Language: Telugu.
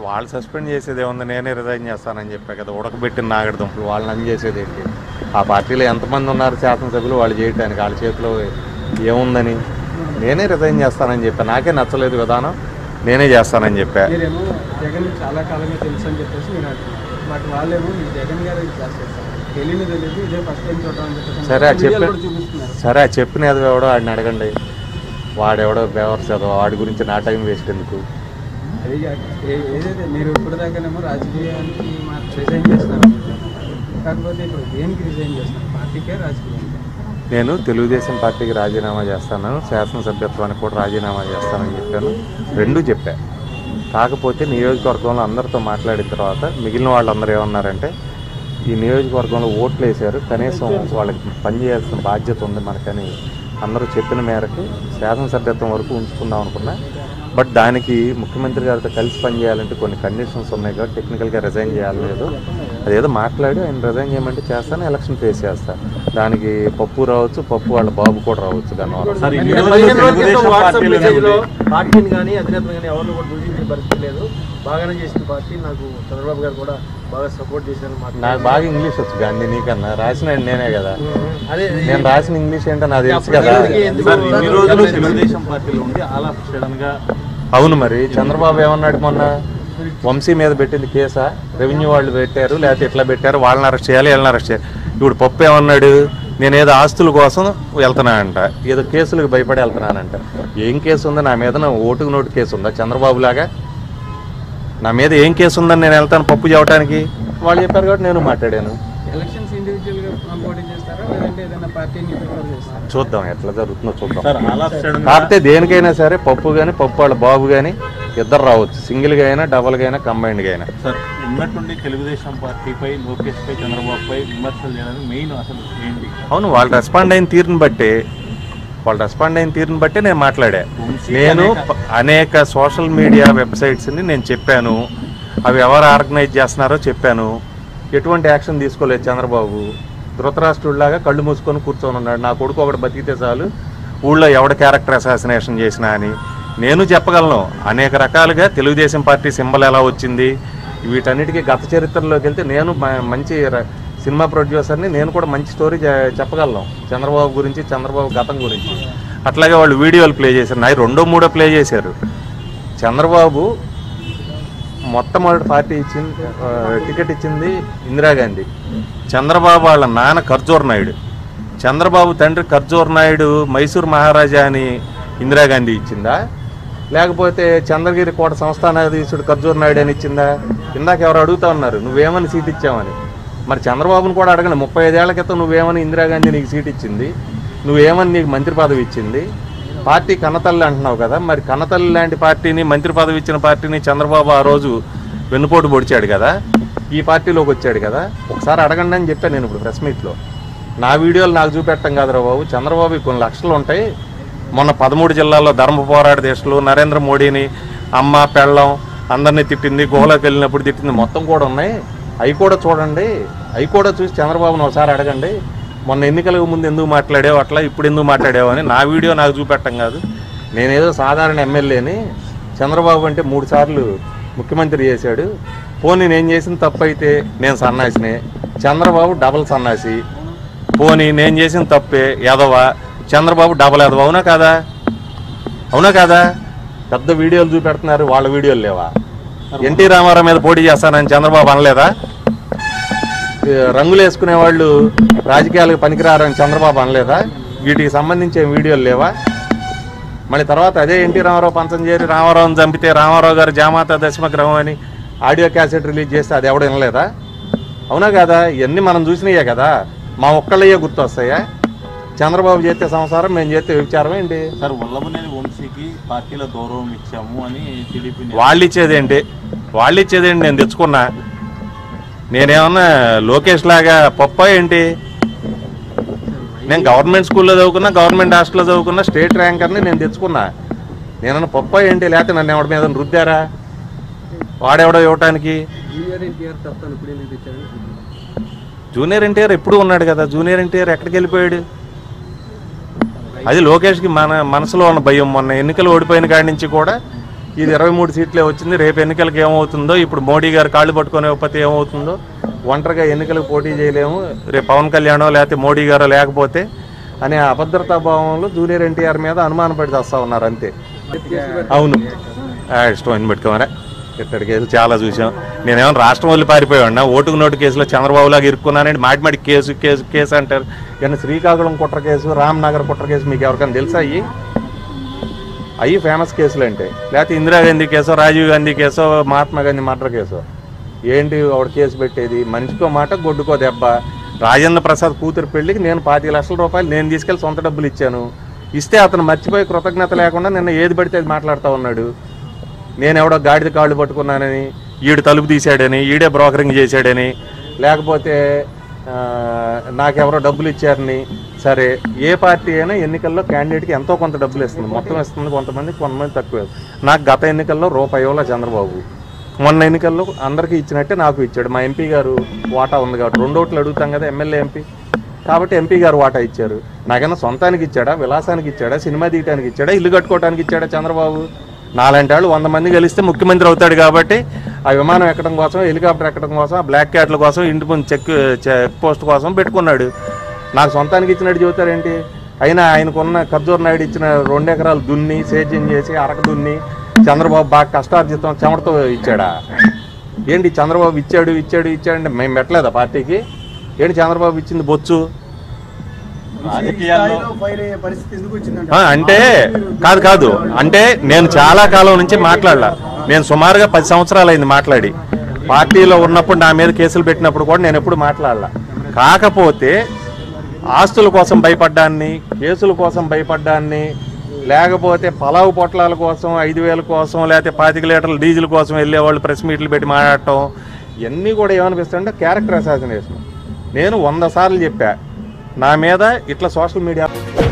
వాళ్ళు సస్పెండ్ చేసేది ఏముంది నేనే రిజైన్ చేస్తానని చెప్పా కదా ఉడకబెట్టిన నాగడదుంపలు వాళ్ళని అని చేసేది ఏంటి ఆ పార్టీలో ఎంతమంది ఉన్నారు శాసనసభ్యులు వాళ్ళు చేయడానికి వాళ్ళ చేతిలో ఏముందని నేనే రిజైన్ చేస్తానని చెప్పా నాకే నచ్చలేదు విధానం నేనే చేస్తానని చెప్పా మీరేమో జగన్ చాలా కాలంగా తెలుసు అని చెప్పేసి మీరు అంటున్నారు బట్ వాళ్ళేమో మీరు జగన్ గారు క్లాస్ చేస్తారు తెలియని తెలియదు ఇదే ఫస్ట్ టైం చూడడం అని చెప్పేసి సరే, అది వీడియోలు చెప్పే- కూడా చూపిస్తున్నారు సరే ఆ చెప్పిన ఎవడో వాడిని అడగండి వాడెవడో బేవర్ చదవ వాడి గురించి నా టైం వేస్ట్ ఎందుకు అది కాక ఏ- ఏదైతే మీరు ఇప్పుడు దాకానేమో రాజకీయానికి రిజైన్ చేస్తున్నారు కాకపోతే ఇప్పుడు దేనికి రిజైన్ చేస్తున్నారు పార్టీకే రాజకీయానికి నేను తెలుగుదేశం పార్టీకి రాజీనామా చేస్తాను శాసనసభ్యత్వానికి కూడా రాజీనామా చేస్తానని చెప్పాను రెండూ చెప్పా కాకపోతే నియోజకవర్గంలో అందరితో మాట్లాడిన తర్వాత మిగిలిన వాళ్ళందరూ ఏమన్నారంటే ఈ నియోజకవర్గంలో ఓట్లు వేశారు కనీసం వాళ్ళకి పనిచేయాల్సిన బాధ్యత ఉంది మనకని అందరూ చెప్పిన మేరకు శాసనసభ్యత్వం వరకు ఉంచుకుందాం అనుకున్నా బట్ దానికి ముఖ్యమంత్రి గారితో కలిసి పనిచేయాలంటే కొన్ని కండిషన్స్ ఉన్నాయి కాబట్టి టెక్నికల్గా రిజైన్ చేయాలి లేదు అదేదో మాట్లాడి ఆయన రిజైన్ చేయమంటే చేస్తాను ఎలక్షన్ ఫేస్ చేస్తాను దానికి పప్పు రావచ్చు పప్పు వాళ్ళ బాబు కూడా రావచ్చు దానివల్ల సార్ ఇన్ని అంటే రోజులు పదిహేను రోజుల తెలుగుదేశం క్రితం వాట్సాప్ పార్టీలోనే మెసేజ్లో ఉంది. పార్టీని కానీ అధినేతను కానీ ఎవరిని కూడా దూషించే పరిస్థితి లేదు బాగానే చేసిన పార్టీ నాకు చంద్రబాబు గారు కూడా బాగా సపోర్ట్ చేశారు మాకు నాకు బాగా ఇంగ్లీష్ వచ్చు గాంధీ నీకన్నా రాసిన నేనే కదా అదే నేను రాసిన ఇంగ్లీష్ ఏంటో నాకు తెలుసు కదా ఎందుకు- సార్ ఇన్ని రోజులు తెలుగుదేశం పార్టీలో ఉండి అలా సడన్ గా అవును మరి చంద్రబాబు ఏమన్నాడు మొన్న వంశీ మీద పెట్టింది కేసా రెవెన్యూ వాళ్ళు పెట్టారు లేకపోతే ఇట్లా పెట్టారు వాళ్ళని అరెస్ట్ చేయాలి వీళ్ళని అరెస్ట్ చేయాలి ఇప్పుడు పప్పు ఏమన్నాడు నేను ఏదో ఆస్తుల కోసం వెళ్తున్నానంట ఏదో కేసులకు భయపడి వెళ్తున్నానంట ఏం కేసు ఉందో నా మీద నా ఓటుకు నోటు కేసు ఉందా చంద్రబాబు లాగా నా మీద ఏం కేసు ఉందని నేను వెళ్తాను పప్పు చెప్పడానికి వాళ్ళు చెప్పారు కాబట్టి నేను మాట్లాడాను ఎలక్షన్స్ ఇండివిజువల్గా పోటీ చేస్తారా లేదంటే ఏదైనా పార్టీని ప్రిఫర్ చేస్తారా చూద్దాం ఎట్లా జరుగుతుందో చూద్దాం సార్ అలా సడన్ గా కాకపోతే దేనికైనా సరే పప్పు కానీ పప్పు వాళ్ళ బాబు కానీ ఇద్దరు రావచ్చు సింగిల్గా అయినా డబల్గా అయినా కంబైన్డ్గా అయినా సార్ ఉన్నట్టుండి తెలుగుదేశం పార్టీపై లోకేష్ పై చంద్రబాబుపై విమర్శలు చేయడానికి మెయిన్ అసలు ఏంటి అవును వాళ్ళు రెస్పాండ్ అయిన తీరుని బట్టి వాళ్ళు రెస్పాండ్ అయిన తీరుని బట్టి నేను మాట్లాడా నేను ప- అనేక సోషల్ మీడియా వెబ్సైట్స్ని నేను చెప్పాను అవి ఎవరు ఆర్గనైజ్ చేస్తున్నారో చెప్పాను ఎటువంటి యాక్షన్ తీసుకోలేదు చంద్రబాబు ధృతరాష్ట్రుడిలాగా కళ్ళు మూసుకొని కూర్చొని ఉన్నాడు నా కొడుకు ఒకటి బతికితే చాలు ఊళ్ళో ఎవడ క్యారెక్టర్ అసాసినేషన్ చేసినా అని నేను చెప్పగలను అనేక రకాలుగా తెలుగుదేశం పార్టీ సింబల్ ఎలా వచ్చింది వీటన్నిటికీ గత చరిత్రలోకి వెళ్తే నేను మ- మంచి ర- సినిమా ప్రొడ్యూసర్ని నేను కూడా మంచి స్టోరీ చె- చెప్పగలను చంద్రబాబు గురించి చంద్రబాబు గతం గురించి అట్లాగే వాళ్ళు వీడియోలు ప్లే చేశారు నాయి రెండో మూడో ప్లే చేశారు చంద్రబాబు మొట్టమొదటి పార్టీ ఇచ్చింది ఆ, టికెట్ ఇచ్చింది ఇందిరాగాంధీ చంద్రబాబు వాళ్ళ నాన్న ఖర్జూర్ నాయుడు చంద్రబాబు తండ్రి ఖర్జూర్ నాయుడు మైసూర్ మహారాజా అని ఇందిరాగాంధీ ఇచ్చిందా లేకపోతే చంద్రగిరి కోట సంస్థానాధీశుడు ఖర్జూర్ నాయుడు అని ఇచ్చిందా ఇందాక ఎవరు అడుగుతా ఉన్నారు నువ్వేమని సీట్ ఇచ్చావని మరి చంద్రబాబును కూడా అడగండి ముప్పై ఐదేళ్ల క్రితం నువ్వేమని ఇందిరాగాంధీ నీకు సీట్ ఇచ్చింది నువ్వేమని నీకు మంత్రి పదవి ఇచ్చింది పార్టీ కన్నతల్లి అంటున్నావు కదా మరి కన్నతల్లి లాంటి పార్టీని మంత్రి పదవి ఇచ్చిన పార్టీని చంద్రబాబు ఆ రోజు వెన్నుపోటు పొడిచాడు కదా ఈ పార్టీలోకి వచ్చాడు కదా ఒకసారి అడగండి అని చెప్పాను నేను ఇప్పుడు ప్రెస్ మీట్లో నా వీడియోలు నాకు చూపెట్టం కాదురా బాబు చంద్రబాబు కొన్ని లక్షలు ఉంటాయి మొన్న పదమూడు జిల్లాల్లో ధర్మ పోరాట దేశాలు నరేంద్ర మోడీని అమ్మ పెళ్ళం అందరినీ తిట్టింది గుహలోకి వెళ్ళినప్పుడు తిట్టింది మొత్తం కూడా ఉన్నాయి అవి కూడా చూడండి అవి కూడా చూసి చంద్రబాబును ఒకసారి అడగండి మొన్న ఎన్నికలకు ముందు ఎందుకు మాట్లాడావు అట్లా ఇప్పుడు ఎందుకు మాట్లాడావు అని నా వీడియో నాకు చూపెట్టం కాదు నేనేదో సాధారణ ఎమ్మెల్యేని చంద్రబాబు అంటే మూడు సార్లు ముఖ్యమంత్రి చేశాడు పోనీ నేను చేసిన తప్పు అయితే నేను సన్నాసినే చంద్రబాబు డబల్ సన్నాసి పోనీ నేను చేసిన తప్పే ఎదవ చంద్రబాబు డబల్ ఎదవ అవునా కాదా అవునా కాదా పెద్ద వీడియోలు చూపెడుతున్నారు వాళ్ళ వీడియోలు లేవా ఎన్టీ రామారావు మీద పోటీ చేస్తానని చంద్రబాబు అనలేదా ఈ రంగులు వేసుకునే వాళ్ళు రాజకీయాలకు పనికిరారని చంద్రబాబు అనలేదా వీటికి సంబంధించిన వీడియోలు లేవా మళ్ళీ తర్వాత అదే ఎన్టీ రామారావు పంచం చేరి రామారావుని చంపితే రామారావు గారు జామాత దశమగ్రహం అని ఆడియో క్యాసెట్ రిలీజ్ చేస్తే అది ఎవడు వినలేదా అవునా కదా ఇవన్నీ మనం చూసినాయే కదా మా ఒక్కళ్ళయ్యే గుర్తొస్తాయా చంద్రబాబు చేస్తే సంసారం మేము చేస్తే విచారం ఏంటి సార్ వల్లభనేని వంశీకి పార్టీలో గౌరవం ఇచ్చాము అని టీడీపీ నేత- వాళ్ళు ఇచ్చేదేంటి వాళ్ళు ఇచ్చేదేంటి నేను తెచ్చుకున్నా నేనేమన్నా లోకేష్ లాగా పప్ప ఏంటి నేను గవర్నమెంట్ స్కూల్లో చదువుకున్నా గవర్నమెంట్ హాస్టల్లో చదువుకున్నా స్టేట్ ర్యాంకర్ని నేను తెచ్చుకున్నా నేనన్నా పప్ప ఏంటి లేకపోతే నన్ను ఎవడి మీద రుద్దారా వాడెవడో ఇవ్వటానికి జూనియర్ ఎన్టీఆర్ తప్ప ఇప్పుడు ఎందుకు తెచ్చారు జూనియర్ ఎన్టీఆర్ ఎప్పుడు ఉన్నాడు కదా జూనియర్ ఎన్టీఆర్ ఎక్కడికి వెళ్ళిపోయాడు అది లోకేష్కి మన మనసులో ఉన్న భయం మొన్న ఎన్నికలు ఓడిపోయిన కాడి నుంచి కూడా ఇది ఇరవై మూడు సీట్లే వచ్చింది రేపు ఎన్నికలకు ఏమవుతుందో ఇప్పుడు మోడీ గారు కాళ్ళు పట్టుకునే ఉపతి ఏమవుతుందో ఒంటరిగా ఎన్నికలకు పోటీ చేయలేము రేపు పవన్ కళ్యాణో లేకపోతే మోడీ గారో లేకపోతే అనే అభద్రతా భావంలో జూనియర్ ఎన్టీఆర్ మీద అనుమానం పడి వస్తూ ఉన్నారు అంతే అవును ఆ, ఇష్టం అని పెట్టుకోమరా ఇత్తడి కేసులు చాలా చూసాం నేనేమో రాష్ట్రం వదిలి పారిపోయాడినా ఓటుకు నోటు కేసులో చంద్రబాబు లాగా ఇరుక్కున్నానండి మాటి మాటి కేసు కేసు కేసు అంటారు కానీ శ్రీకాకుళం కుట్ర కేసు రామ్నగర్ కుట్ర కేసు మీకు ఎవరికైనా తెలుసా అయ్యి అవి ఫేమస్ కేసులు అంటే లేకపోతే ఇందిరాగాంధీ కేసో రాజీవ్ గాంధీ కేసో మహాత్మా గాంధీ మర్డర్ కేసో ఏంటి ఒకటి కేసు పెట్టేది మనిషికో మాట గొడ్డుకో దెబ్బ రాజేంద్ర ప్రసాద్ కూతురు పెళ్లికి నేను పాతి లక్షల రూపాయలు నేను తీసుకెళ్లి సొంత డబ్బులు ఇచ్చాను ఇస్తే అతను మర్చిపోయి కృతజ్ఞత లేకుండా నిన్న ఏది పడితే అది మాట్లాడుతూ ఉన్నాడు నేను ఎవడో గాడిద కాళ్ళు పట్టుకున్నానని ఈడు తలుపు తీశాడని ఈడే బ్రోకరింగ్ చేశాడని లేకపోతే ఆ, నాకెవరో డబ్బులు ఇచ్చారని సరే ఏ పార్టీ అయినా ఎన్నికల్లో క్యాండిడేట్కి ఎంతో కొంత డబ్బులు ఇస్తుంది మొత్తం ఇస్తుంది కొంతమంది కొంతమంది తక్కువ నాకు గత ఎన్నికల్లో రూపాయి ఇవ్వాల చంద్రబాబు మొన్న ఎన్నికల్లో అందరికీ ఇచ్చినట్టే నాకు ఇచ్చాడు మా ఎంపీ గారు వాటా ఉంది కాబట్టి రెండు ఓట్లు అడుగుతాం కదా ఎమ్మెల్యే ఎంపీ కాబట్టి ఎంపీ గారు వాటా ఇచ్చారు నాకైనా సొంతానికి ఇచ్చాడా విలాసానికి ఇచ్చాడా సినిమా తీయడానికి ఇచ్చాడా ఇల్లు కట్టుకోవడానికి ఇచ్చాడా చంద్రబాబు నాలాంటి వాళ్ళు వంద మంది కలిస్తే ముఖ్యమంత్రి అవుతాడు కాబట్టి ఆ విమానం ఎక్కడం కోసం హెలికాప్టర్ ఎక్కడం కోసం ఆ బ్లాక్ క్యాట్ల కోసం ఇంటి ముందు చెక్ చెక్ పోస్ట్ కోసం పెట్టుకున్నాడు నాకు సొంతానికి ఇచ్చినట్టు చెబుతారేంటి అయినా ఆయనకున్న ఖర్జూర్ నాయుడు ఇచ్చిన రెండు ఎకరాలు దున్ని సేద్యం చేసి అరక దున్ని చంద్రబాబు బాగా కష్టార్జితం చెమటతో ఇచ్చాడా ఏంటి చంద్రబాబు ఇచ్చాడు ఇచ్చాడు ఇచ్చాడు అంటే మేము పెట్టలేదా పార్టీకి ఏంటి చంద్రబాబు ఇచ్చింది బొచ్చు రాజకీయాల్లో స్థాయిలో ఫైర్ అయ్యే పరిస్థితి ఎందుకు వచ్చిందంటే ఆ, అంటే కాదు కాదు అంటే నేను చాలా కాలం నుంచి మాట్లాడలా నేను సుమారుగా పది సంవత్సరాలు అయింది మాట్లాడి పార్టీలో ఉన్నప్పుడు నా మీద కేసులు పెట్టినప్పుడు కూడా నేను ఎప్పుడు మాట్లాడలా కాకపోతే ఆస్తుల కోసం భయపడ్డాన్ని కేసుల కోసం భయపడ్డాన్ని లేకపోతే పలావు పొట్లాల కోసం ఐదు వేల కోసం లేకపోతే పాతిక లీటర్ల డీజిల్ కోసం వెళ్ళే వాళ్ళు ప్రెస్ మీట్లు పెట్టి మాట్లాడటం ఇవన్నీ కూడా ఏమనిపిస్తుంటే క్యారెక్టర్ అసాసినేషన్ నేను వంద సార్లు చెప్పా నా మీద ఇట్లా సోషల్ మీడియా